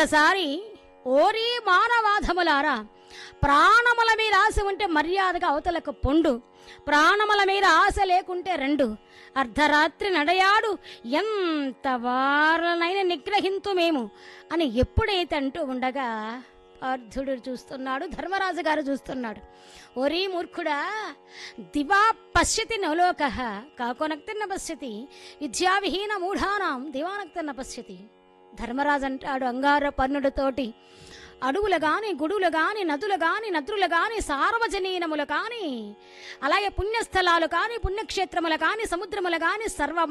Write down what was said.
ఒక్కసారి ఓరి మానవాధములారా ప్రాణముల మీద ఆశ ఉంటే మర్యాదగా అవతలకు పొండు ప్రాణముల మీద ఆశ లేకుంటే రెండు అర్ధరాత్రి నడయాడు ఎంత వారనైనా నిగ్రహింతు మేము అని ఎప్పుడైతే అంటూ ఉండగా అర్ధుడు చూస్తున్నాడు ధర్మరాజు గారు చూస్తున్నాడు ఒరీ మూర్ఖుడా దివా పశ్యతి నలోక కాకోనక్తిన్న పశ్యతి విద్యావిహీన మూఢానాం దివానక్తిన్న పశ్యతి ధర్మరాజు అంటాడు అంగార పర్ణుడితోటి అడవులు గాని గుడులు గాని నదులు గాని నదులు గాని సార్వజనీనములు కాని అలాగే పుణ్యస్థలాలు కాని పుణ్యక్షేత్రములు కాని సముద్రములు కాని సర్వ